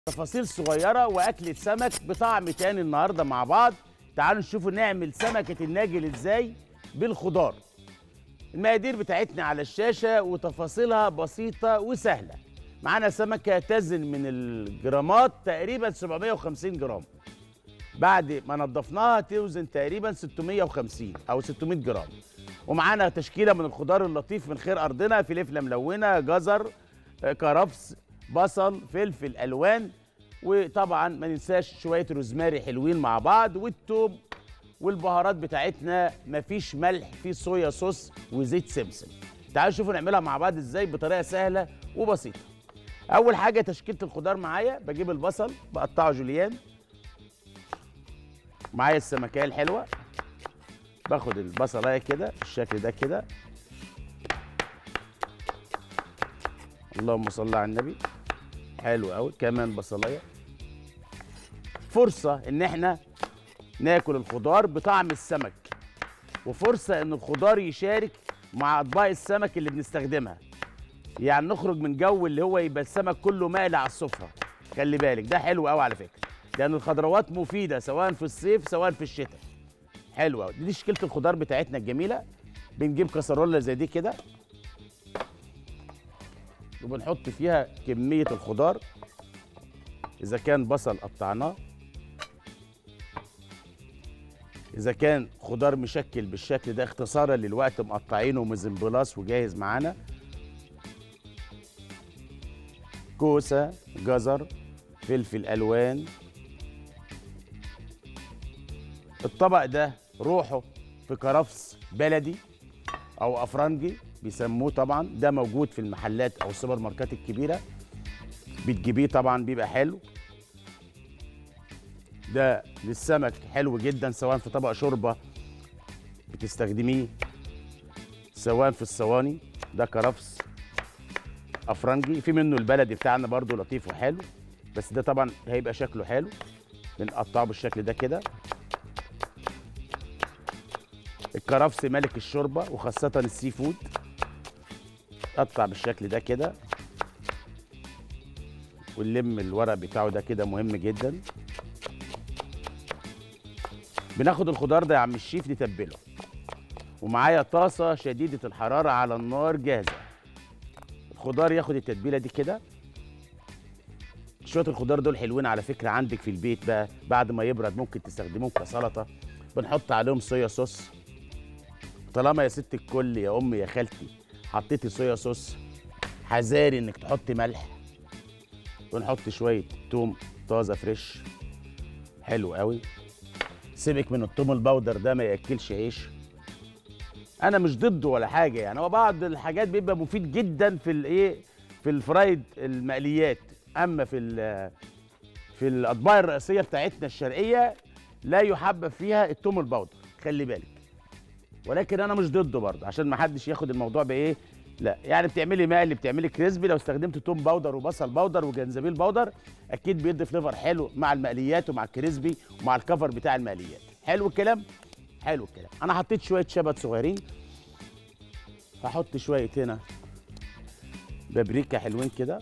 تفاصيل صغيرة وأكلة سمك بطعم تاني النهاردة مع بعض تعالوا نشوفوا نعمل سمكة الناجل إزاي بالخضار المقادير بتاعتنا على الشاشة وتفاصيلها بسيطة وسهلة معانا سمكة تزن من الجرامات تقريبا 750 جرام بعد ما نضفناها توزن تقريبا 650 أو 600 جرام ومعانا تشكيلة من الخضار اللطيف من خير أرضنا فلفلة ملونة جزر آه، كرفس بصل فلفل ألوان وطبعا ما ننساش شوية روزماري حلوين مع بعض والثوم والبهارات بتاعتنا مفيش ملح في صويا صوص وزيت سمسم تعالوا شوفوا نعملها مع بعض ازاي بطريقه سهله وبسيطه اول حاجه تشكيله الخضار معايا بجيب البصل بقطعه جوليان معايا السمكيه الحلوه باخد البصلايه كده بالشكل ده كده اللهم صل على النبي حلو قوي كمان بصلايه فرصه ان احنا ناكل الخضار بطعم السمك وفرصه ان الخضار يشارك مع اطباق السمك اللي بنستخدمها يعني نخرج من جو اللي هو يبقى السمك كله مقلي على السفره خلي بالك ده حلو قوي على فكره لان الخضروات مفيده سواء في الصيف سواء في الشتاء حلو قوي دي تشكيله الخضار بتاعتنا الجميله بنجيب كسرولة زي دي كده وبنحط فيها كميه الخضار اذا كان بصل قطعناه اذا كان خضار مشكل بالشكل ده اختصارا للوقت مقطعينه مزمبلاص وجاهز معانا كوسه جزر فلفل الوان الطبق ده روحه في كرفس بلدي او افرنجي بيسموه طبعا ده موجود في المحلات او السوبر ماركات الكبيره بتجيبيه طبعا بيبقى حلو ده للسمك حلو جدا سواء في طبق شوربه بتستخدميه سواء في الصواني ده كرفس افرنجي في منه البلدي بتاعنا برضو لطيف وحلو بس ده طبعا هيبقى شكله حلو بنقطعه بالشكل ده كده الكرفس ملك الشوربه وخاصه السي فود قطع بالشكل ده كده ونلم الورق بتاعه ده كده مهم جدا بناخد الخضار ده يا عم الشيف نتبله ومعايا طاسه شديده الحراره على النار جاهزه الخضار ياخد التتبيله دي كده شويه الخضار دول حلوين على فكره عندك في البيت بقى بعد ما يبرد ممكن تستخدموهم كسلطه بنحط عليهم صويا صوص طالما يا ست الكل يا امي يا خالتي حطيتي صويا صوص حذاري انك تحطي ملح ونحط شويه توم طازه فريش حلو قوي سيبك من التوم البودر ده ما ياكلش عيش انا مش ضده ولا حاجه يعني هو بعض الحاجات بيبقى مفيد جدا في الايه في الفرايد المقليات اما في ال- في الاطباق الرئيسيه بتاعتنا الشرقيه لا يحبب فيها التوم البودر خلي بالك ولكن انا مش ضده برضه عشان ما حدش ياخد الموضوع بايه لا يعني بتعملي مقلي بتعملي كريسبي لو استخدمت توم باودر وبصل باودر وجنزبيل باودر اكيد بيدي فليفر حلو مع المقليات ومع الكريسبي ومع الكفر بتاع المقليات حلو الكلام حلو الكلام انا حطيت شويه شبت صغيرين هحط شويه هنا بابريكا حلوين كده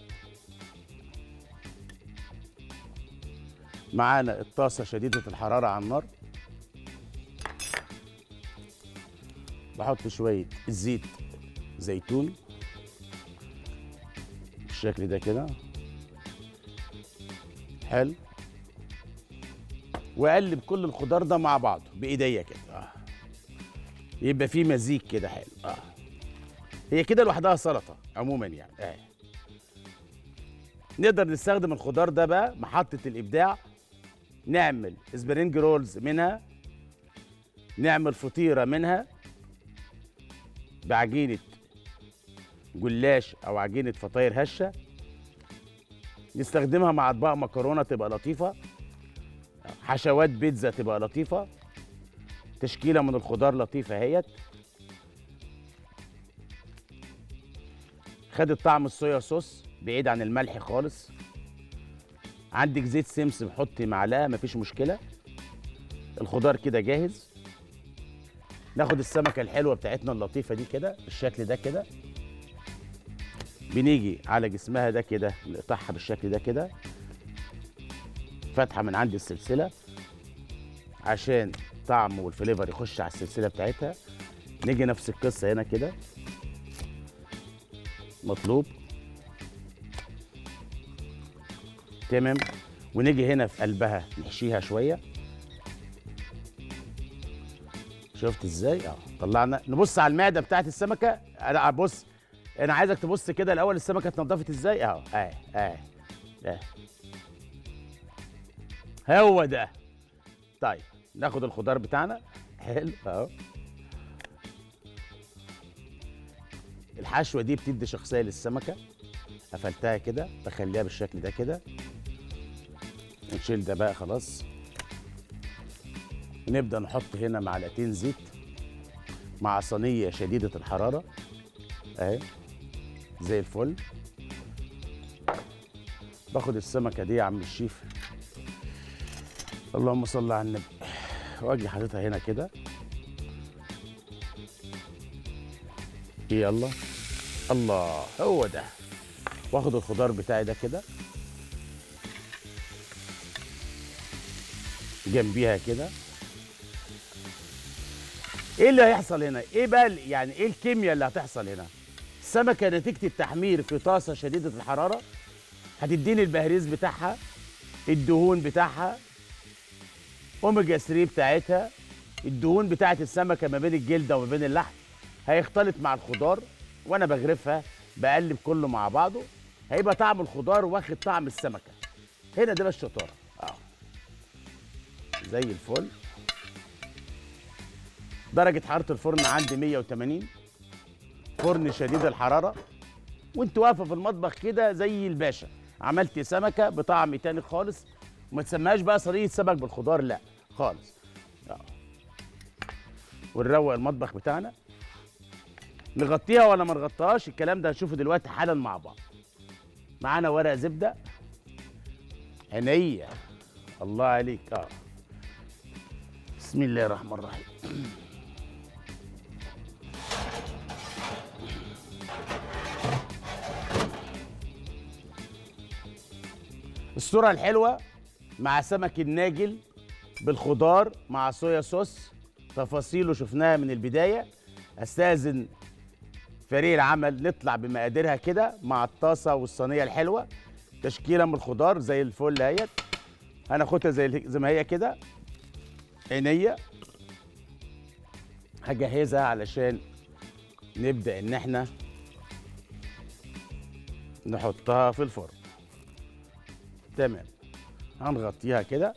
معانا الطاسه شديده الحراره على النار بحط شويه زيت زيتون بالشكل ده كده حلو واقلب كل الخضار ده مع بعضه بايديا كده آه. يبقى فيه مزيج كده حلو اه هي كده لوحدها سلطه عموما يعني اه نقدر نستخدم الخضار ده بقى محطه الابداع نعمل سبرينج رولز منها نعمل فطيره منها بعجينه جلاش او عجينه فطاير هشه نستخدمها مع اطباق مكرونه تبقى لطيفه حشوات بيتزا تبقى لطيفه تشكيله من الخضار لطيفه اهيت خدت طعم الصويا صوص بعيد عن الملح خالص عندك زيت سمسم حطي معلقه مفيش مشكله الخضار كده جاهز ناخد السمكه الحلوه بتاعتنا اللطيفه دي كده بالشكل ده كده بنيجي على جسمها ده كده نقطعها بالشكل ده كده فتحه من عند السلسله عشان طعم والفليفر يخش على السلسله بتاعتها نيجي نفس القصه هنا كده مطلوب تمام ونيجي هنا في قلبها نحشيها شويه شفت ازاي اه طلعنا نبص على المعده بتاعت السمكه انا بص انا عايزك تبص كده الاول السمكه اتنضفت ازاي اهو اه اه اه هو ده طيب ناخد الخضار بتاعنا حلو اهو الحشوه دي بتدي شخصيه للسمكه قفلتها كده بخليها بالشكل ده كده نشيل ده بقى خلاص نبدا نحط هنا معلقتين زيت مع صينيه شديده الحراره اهي زي الفل باخد السمكه دي يا عم الشيف اللهم صل على النبي واجي حاططها هنا كده يلا الله هو ده واخد الخضار بتاعي ده كده جنبيها كده ايه اللي هيحصل هنا ايه بقى ال- يعني ايه الكيمياء اللي هتحصل هنا السمكه نتيجه التحمير في طاسه شديده الحراره هتديني البهريز بتاعها الدهون بتاعها اوميجا 3 بتاعتها الدهون بتاعت السمكه ما بين الجلده وما بين اللحم هيختلط مع الخضار وانا بغرفها بقلب كله مع بعضه هيبقى طعم الخضار واخد طعم السمكه هنا ده بقى الشطاره اه زي الفل درجه حراره الفرن عندي 180 فرن شديد الحراره وانت واقفه في المطبخ كده زي الباشا عملت سمكه بطعم تاني خالص وما تسميهاش بقى صينيه سمك بالخضار لا خالص اه ونروق المطبخ بتاعنا نغطيها ولا ما نغطيهاش الكلام ده هنشوفه دلوقتي حالا مع بعض معانا ورق زبده عينيا الله عليك اه بسم الله الرحمن الرحيم الصورة الحلوة مع سمك الناجل بالخضار مع صويا صوص تفاصيله شفناها من البداية استاذن فريق العمل نطلع بمقاديرها كده مع الطاسة والصينية الحلوة تشكيلة من الخضار زي الفل اهيت هناخدها زي زي ما هي كده عينيا هجهزها علشان نبدأ ان احنا نحطها في الفرن تمام هنغطيها كده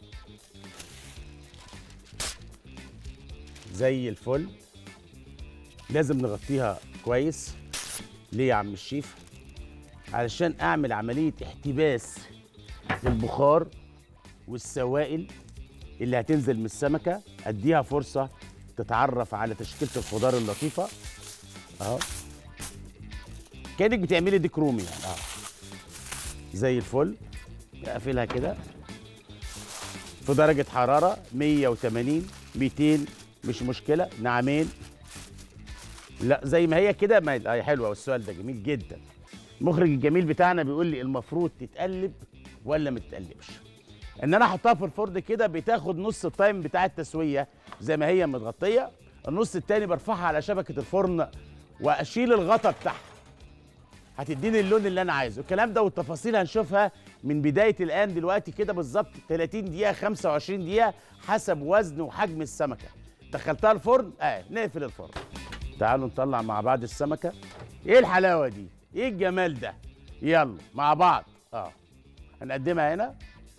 زي الفل لازم نغطيها كويس ليه يا عم الشيف علشان اعمل عمليه احتباس للبخار والسوائل اللي هتنزل من السمكه اديها فرصه تتعرف على تشكيله الخضار اللطيفه اهو كانك بتعملي ديك رومي يعني اه زي الفل اقفلها كده في درجه حراره 180 200 مش مشكله نعمين لا زي ما هي كده ما آه حلوه والسؤال ده جميل جدا المخرج الجميل بتاعنا بيقول لي المفروض تتقلب ولا ما تتقلبش ان انا احطها في الفرن كده بتاخد نص التايم بتاع التسويه زي ما هي متغطيه النص التاني برفعها على شبكه الفرن واشيل الغطا بتاعها هتديني اللون اللي انا عايزه الكلام ده والتفاصيل هنشوفها من بدايه الان دلوقتي كده بالظبط 30 دقيقه 25 دقيقه حسب وزن وحجم السمكه دخلتها الفرن اه نقفل الفرن تعالوا نطلع مع بعض السمكه ايه الحلاوه دي ايه الجمال ده يلا مع بعض اه هنقدمها هنا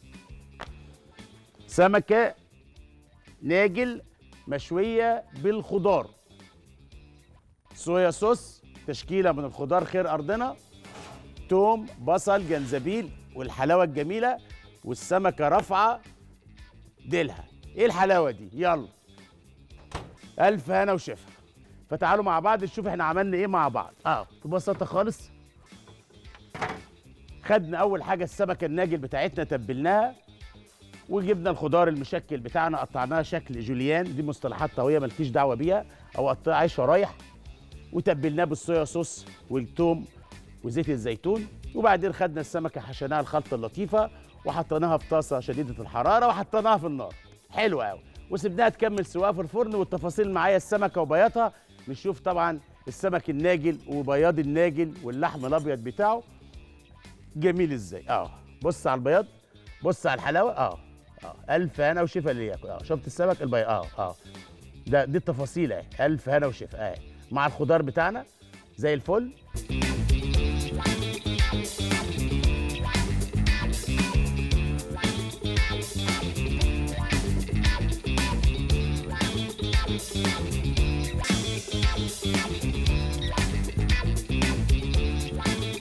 سمكه ناجل مشويه بالخضار صويا صوص تشكيله من الخضار خير ارضنا توم بصل جنزبيل والحلاوه الجميله والسمكه رافعه ديلها ايه الحلاوه دي يلا الف هنا وشفا فتعالوا مع بعض نشوف احنا عملنا ايه مع بعض اه ببساطه خالص خدنا اول حاجه السمكه الناجل بتاعتنا تبلناها وجبنا الخضار المشكل بتاعنا قطعناها شكل جوليان دي مصطلحات طويله مالكيش دعوه بيها او قطعها شرايح وتبلناه بالصويا صوص والثوم وزيت الزيتون وبعدين خدنا السمكه حشيناها الخلطه اللطيفه وحطيناها في طاسه شديده الحراره وحطيناها في النار حلو قوي وسبناها تكمل سواها في الفرن والتفاصيل معايا السمكه وبياضها نشوف طبعا السمك الناجل وبياض الناجل واللحم الابيض بتاعه جميل ازاي اه بص على البياض بص على الحلاوه اه اه الف هنا وشفا اللي ياكل اه شفت السمك البياض اه اه ده دي التفاصيل اهي الف هنا وشفا اهي مع الخضار بتاعنا زي الفل